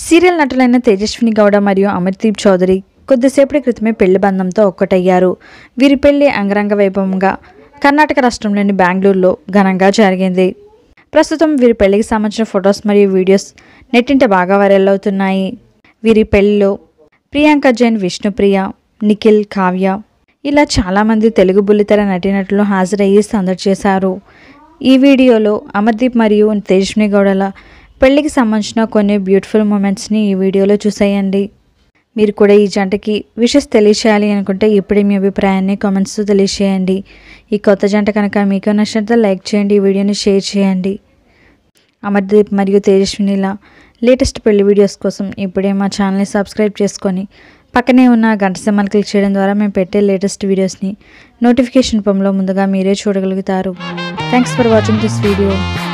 serial నటులైన Tejaswini Gowda మరియు అమర్దీప్ చౌదరి కొద్దిసేపటి క్రితమే పెళ్లి బంధంతో ఒక్కటయ్యారు వీరి పెళ్లి అంగరంగ వైభవంగా కర్ణాటక రాష్ట్రంలోని బెంగళూరులో ఘనంగా జరిగింది ప్రస్తుతం వీరి పెళ్లికి సంబంధించిన ఫొటోస్ మరియు వీడియోస్ నెట్టింట బాగా వైరల్ అవుతున్నాయి వీరి పెళ్లిలో ప్రియాంక జైన్ విష్ణుప్రియ నిఖిల్ కావ్య ఇలా చాలామంది తెలుగు బుల్లితెర నటీనటులు హాజరయ్యి సందడి చేశారు ఈ వీడియోలో అమర్దీప్ మరియు తేజస్విని గౌడల పెళ్లికి సంబంధించిన కొన్ని బ్యూటిఫుల్ మూమెంట్స్ని ఈ వీడియోలో చూసేయండి మీరు కూడా ఈ జంటకి విషెస్ తెలియచేయాలి అనుకుంటే ఇప్పుడే మీ అభిప్రాయాన్ని కామెంట్స్తో తెలియచేయండి ఈ కొత్త జంట కనుక మీకు నచ్చినట్లయితే లైక్ చేయండి ఈ వీడియోని షేర్ చేయండి అమర్దీప్ మరియు తేజస్వినిల లేటెస్ట్ పెళ్లి వీడియోస్ కోసం ఇప్పుడే మా ఛానల్ని సబ్స్క్రైబ్ చేసుకొని పక్కనే ఉన్న గంట సింబల్ క్లిక్ చేయడం ద్వారా మేము పెట్టే లేటెస్ట్ వీడియోస్ని నోటిఫికేషన్ రూపంలో ముందుగా మీరే చూడగలుగుతారు thanks for watching this video